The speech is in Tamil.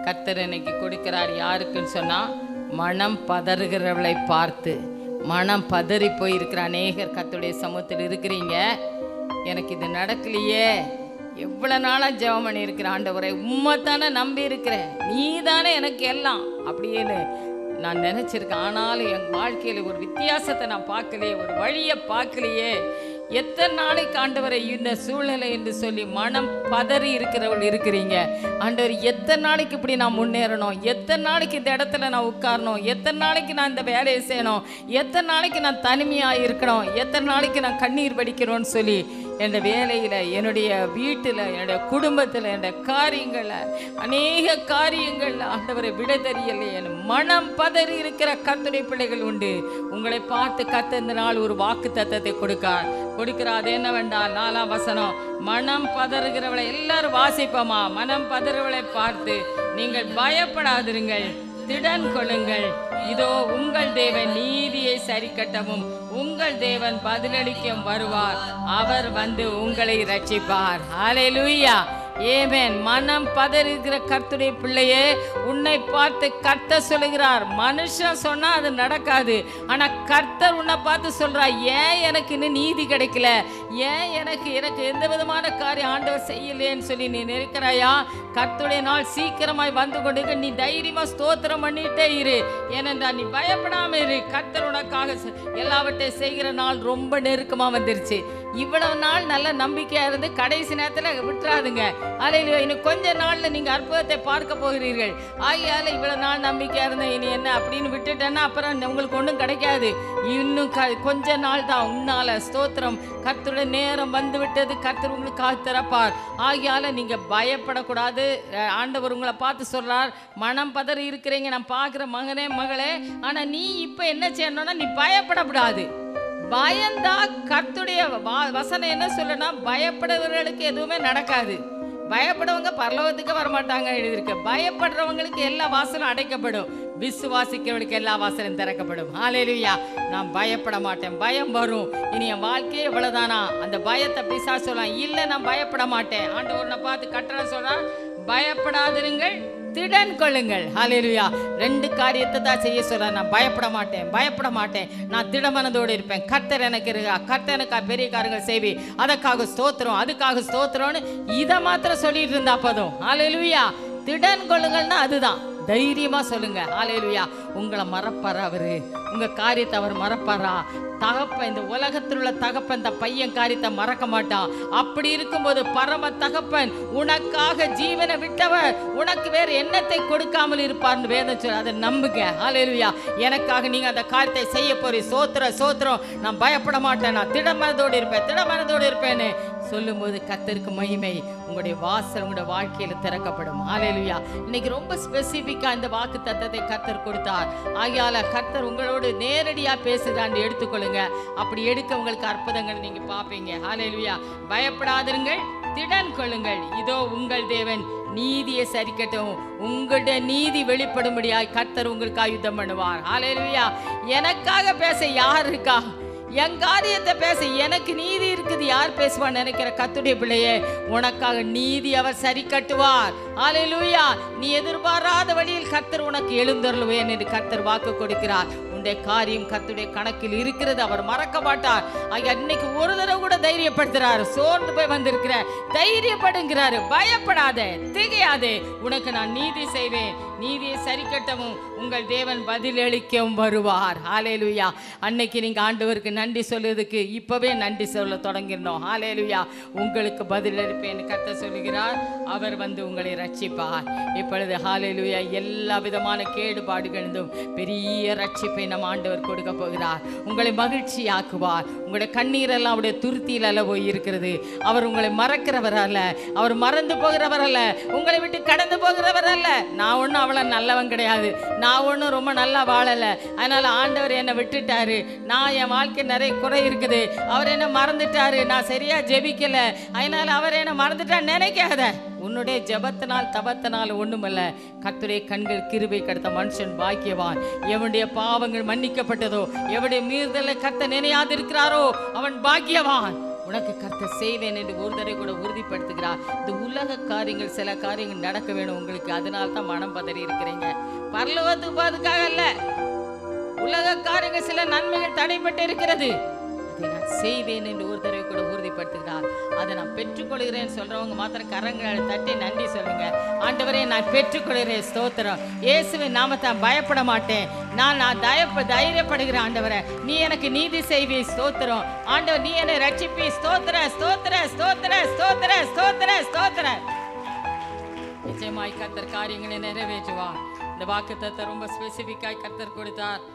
கர்த்தர் இன்னைக்கு கொடுக்கிறார் யாருக்குன்னு சொன்னா மனம் பதறுகிறவளை பார்த்து மனம் பதறி போயிருக்கிற அநேகர் கர்த்தருடைய சமூகத்தில் இருக்கிறீங்க எனக்கு இது நடக்கலையே எவ்வளோ நாளாக ஜெபம் பண்ணியிருக்கிற ஆண்டவரை உண்மை தானே நம்பி இருக்கிறேன் நீ தானே எனக்கு எல்லாம் அப்படின்னு நான் நினச்சிருக்கேன் ஆனாலும் என் வாழ்க்கையில் ஒரு வித்தியாசத்தை நான் பார்க்கலையே ஒரு வழியை பார்க்கலையே எத்தனை நாளைக்கு ஆண்டவரை இந்த சூழ்நிலை என்று சொல்லி மனம் பதறி இருக்கிறவள் இருக்கிறீங்க ஆண்டவர் எத்தனை நாளைக்கு இப்படி நான் முன்னேறணும் எத்தனை நாளைக்கு இந்த இடத்துல நான் உட்காரணும் எத்தனை நாளைக்கு நான் இந்த வேலையை செய்யணும் எத்தனை நாளைக்கு நான் தனிமையாக இருக்கணும் எத்தனை நாளைக்கு நான் கண்ணீர் வடிக்கிறோன்னு சொல்லி என்னோட வேலையில் என்னுடைய வீட்டில் என்னுடைய குடும்பத்தில் என்னுடைய காரியங்களில் அநேக காரியங்கள் ஆண்டவரை விட தெரியலை என் மனம் பதறி இருக்கிற கத்துடைய பிள்ளைகள் உண்டு உங்களை பார்த்து கத்த இந்த நாள் ஒரு வாக்கு தத்தத்தை கொடுக்கார் கொடுக்கிறார் அது என்னவென்றால் நாலாம் வசனம் மனம் பதறுகிறவளை எல்லாரும் வாசிப்போமா மனம் பதறுவளை பார்த்து நீங்கள் பயப்படாதிருங்கள் திடன் கொள்ளுங்கள் இதோ உங்கள் தேவன் நீதியை சரி கட்டவும் உங்கள் தேவன் பதிலளிக்கும் வருவார் அவர் வந்து உங்களை ரட்சிப்பார் ஹalleluya ஏமேன் மனம் பதறுகிற கர்த்தருடைய பிள்ளையே உன்னை பார்த்து கர்த்தர் சொல்லுகிறார் மனுஷன் சொன்னா அது நடக்காது ஆனா கர்த்தர் உன்னை பார்த்து சொல்றா ஏன் எனக்கு இன்னும் நீதி கிடைக்கல ஏன் எனக்கு எனக்கு எந்த விதமான காரியம் ஆண்டவர் செய்யலையேன்னு சொல்லி நீ நினைக்கிறாயா கர்த்தருடைய நாள் சீக்கிரமாய் வந்து கொண்டு நீ தைரியமா ஸ்தோத்திரம் பண்ணிட்டே இரு ஏனென்றால் நீ பயப்படாம இரு கர்த்தர் உனக்காக செ- எல்லாவற்றையும் செய்கிற நாள் ரொம்ப நெருக்கமா வந்துருச்சு இவ்வளவு நாள் நல்ல நம்பிக்கையா இருந்து கடைசி நேரத்துல விட்டுறாதுங்க அலையில இன்னும் கொஞ்ச நாள்ல நீங்க அற்புதத்தை பார்க்க போகிறீர்கள் ஆகையால இவ்வளவு நாள் நம்பிக்கையா இருந்தேன் இனி என்ன அப்படின்னு விட்டுட்டேன்னா அப்புறம் உங்களுக்கு ஒன்றும் கிடைக்காது இன்னும் க கொஞ்ச நாள் தான் உன்னால ஸ்தோத்திரம் கர்த்தருடைய நேரம் வந்து விட்டது கர்த்தர் உங்களுக்கு காத்து திறப்பார் ஆகையால நீங்க பயப்படக்கூடாது அஹ் ஆண்டவர் உங்களை பார்த்து சொல்றார் மனம் பதறி இருக்கிறீங்க நான் பார்க்குற மகனே மகளே ஆனா நீ இப்போ என்ன செய்யணும்னா நீ பயப்படக்கூடாது பயந்தா கர்த்துடைய வா- வசனம் என்ன சொல்லுனா பயப்படுறவர்களுக்கு எதுவுமே நடக்காது பயப்படுறவங்க பரலோகத்துக்கு வரமாட்டாங்க எழுதியிருக்கு பயப்படுறவங்களுக்கு எல்லா வாசலும் அடைக்கப்படும் விசுவாசிக்கிறவர்களுக்கு எல்லா வாசலும் திறக்கப்படும் ஹalleluya நான் பயப்பட மாட்டேன் பயம் வரும் இனி என் வாழ்க்கையே இவ்வளவுதானா அந்த பயத்தை பிசா சொல்லலாம் இல்லை நான் பயப்பட மாட்டேன் ஆண்டவரை பார்த்து கட்டளை சொல்றா பயப்படாதிருங்கள் திடன் கொள்ளுங்கள் ஹalleluya ரெண்டு காரியத்தை தான் செய்ய சொல்ற நான் பயப்பட மாட்டேன் பயப்பட மாட்டேன் நான் திடமனதோடு இருப்பேன் கர்த்தர் எனக்கு இருக்கா கர்த்தர் எனக்கு பெரிய காரியங்கள் செய்வி அதற்காக ஸ்தோத்திரம் அதுக்காக ஸ்தோத்திரம்னு இதை மாத்திரம் சொல்லிட்டு இருந்தா போதும் ஹalleluya திடன் கொள்ளுங்கள்னா அதுதான் தைரியமா சொல்லுங்க ஹalleluya உங்களை மறப்பாரா அவரு உங்க காரியத்தை அவர் மறப்பாரா தகப்பன் இந்த உலகத்தில் உள்ள தகப்பன் இந்த பையன் காரியத்தை மறக்க மாட்டான் அப்படி இருக்கும்போது பரம தகப்பன் உனக்காக ஜீவனை விட்டவர் உனக்கு வேற எண்ணத்தை கொடுக்காமல் இருப்பார்னு வேதம் சொல்லு அதை நம்புங்க ஹalleluya எனக்காக நீங்க அந்த காரியத்தை செய்ய போறீ சோத்திர சோத்திரம் நான் பயப்பட மாட்டேன் நான் திடமனதோடு இருப்பேன் திடமனதோடு இருப்பேன்னு சொல்லும்போது கத்தருக்கு மகிமை உங்களுடைய வாசல் உங்களுடைய வாழ்க்கையில திறக்கப்படும் ஹalleluya இன்னைக்கு ரொம்ப ஸ்பெசிஃபிக்கா இந்த வாக்கு தத்தத்தை கத்தர் கொடுத்தார் ஆகையால கத்தர் உங்களோடு நேரடியா பேசுகிறான்னு எடுத்துக்கொள்ளுங்க அப்படி எடுக்க உங்களுக்கு அற்புதங்கள் நீங்க பார்ப்பீங்க ஹalleluya பயப்படாதிருங்கள் திடன் கொள்ளுங்கள் இதோ உங்கள் தேவன் நீதியை சரிக்கட்டும் உங்களுடைய நீதி வெளிப்படும்படியாய் கர்த்தர் உங்களுக்கு ஆயுதம் பண்ணுவார் ஹalleluya எனக்காக பேச யார் இருக்கா என் காரியத்தை பேச எனக்கு நீதி இருக்குது யார் பேசுவான்னு நினைக்கிற கத்துடைய பிள்ளையே உனக்காக நீதி அவர் சரி கட்டுவார் ஹalleluya நீ எதிர்பாராத வழியில் கர்த்தர் உனக்கு எழுந்தருளுவேன் என்று கர்த்தர் வாக்கு கொடுக்கிறார் உன்னுடைய காரியம் கர்த்தருடைய கணக்கில் இருக்கிறது அவர் மறக்க மாட்டார் ஆகிய இன்னைக்கு ஒரு தடவை கூட தைரியப்படுத்துறாரு சோர்ந்து போய் வந்திருக்கிற தைரியப்படுங்கிறாரு பயப்படாதே திகையாதே உனக்கு நான் நீதி செய்வேன் நீதியை சரி கட்டவும் உங்கள் தேவன் பதிலளிக்கவும் வருவார் ஹalleluya அன்னைக்கு நீங்க ஆண்டவருக்கு நன்றி சொல்லுறதுக்கு இப்பவே நன்றி சொல்ல தொடங்கிருந்தோம் ஹalleluya உங்களுக்கு பதிலளிப்பேன் கத்த சொல்லுகிறார் அவர் வந்து உங்களை ரட்சிப்பார் இப்பொழுது ஹalleluya எல்லா விதமான கேடுபாடுகளிலும் பெரிய ரட்சிப்பை நம் ஆண்டவர் கொடுக்க போகிறார் உங்களை மகிழ்ச்சியாக்குவார் உங்களுடைய கண்ணீரெல்லாம் அவருடைய துருத்தியில் அல்ல போய் இருக்கிறது அவர் உங்களை மறக்கிறவர் அல்ல அவர் மறந்து போகிறவர் அல்ல உங்களை விட்டு கடந்து போகிறவர் அல்ல நான் ஒன்றும் அவ்வளோ நல்லவன் கிடையாது நான் ஒன்றும் ரொம்ப நல்லா வாழலை அதனால ஆண்டவர் என்னை விட்டுட்டாரு நான் என் வாழ்க்கை நிறைய குறை இருக்குது அவர் என்ன மறந்துட்டாரு நான் சரியா ஜெபிக்கல அதனால அவர் என்ன மறந்துட்டா நினைக்காத உன்னுடைய ஜெபத்தினால் தபத்தினால் ஒண்ணுமல்ல கர்த்தருடைய கண்கள் கிருபை கடத்த மனுஷன் பாக்கியவான் எவனுடைய பாவங்கள் மன்னிக்கப்பட்டதோ எவனுடைய மீறுதலை கர்த்த நினையாதிருக்கிறாரோ அவன் பாக்கியவான் உனக்கு கர்த்தர் செய்வேன் என்று ஒரு தடவை கூட உறுதிப்படுத்துகிறார் இந்த உலக காரியங்கள் சில காரியங்கள் நடக்க வேணும் உங்களுக்கு அதனால தான் மனம் பதறி இருக்கிறீங்க பரலோகத்துக்கு போறதுக்காக அல்ல உலக காரியங்கள் சில நன்மைகள் தடைப்பட்டு இருக்கிறது அதை நான் செய்வேன் என்று ஒரு தடவை கூட உறுதிப்படுத்துகிறார் அதை நான் பெற்றுக்கொள்கிறேன் சொல்றவங்க மாத்திரம் கரங்களை தட்டி நன்றி சொல்லுங்க ஆண்டவரே நான் பெற்றுக்கொள்கிறேன் ஸ்தோத்திரம் இயேசுவின் நாமத்தை நான் பயப்பட மாட்டேன் நான் நான் தயப்ப தைரியப்படுகிறேன் ஆண்டவரே நீ எனக்கு நீதி செய்வி ஸ்தோத்திரம் ஆண்டவர் நீ என்னை ரட்சிப்பி ஸ்தோத்திர ஸ்தோத்திர ஸ்தோத்திர ஸ்தோத்திர ஸ்தோத்திர ஸ்தோத்திர நிச்சயமாய் கர்த்தர் காரியங்களை நிறைவேற்றுவார் இந்த வாக்குத்தத்தை ரொம்ப ஸ்பெசிஃபிக்காய் கர்த்தர் கொடுத்தார்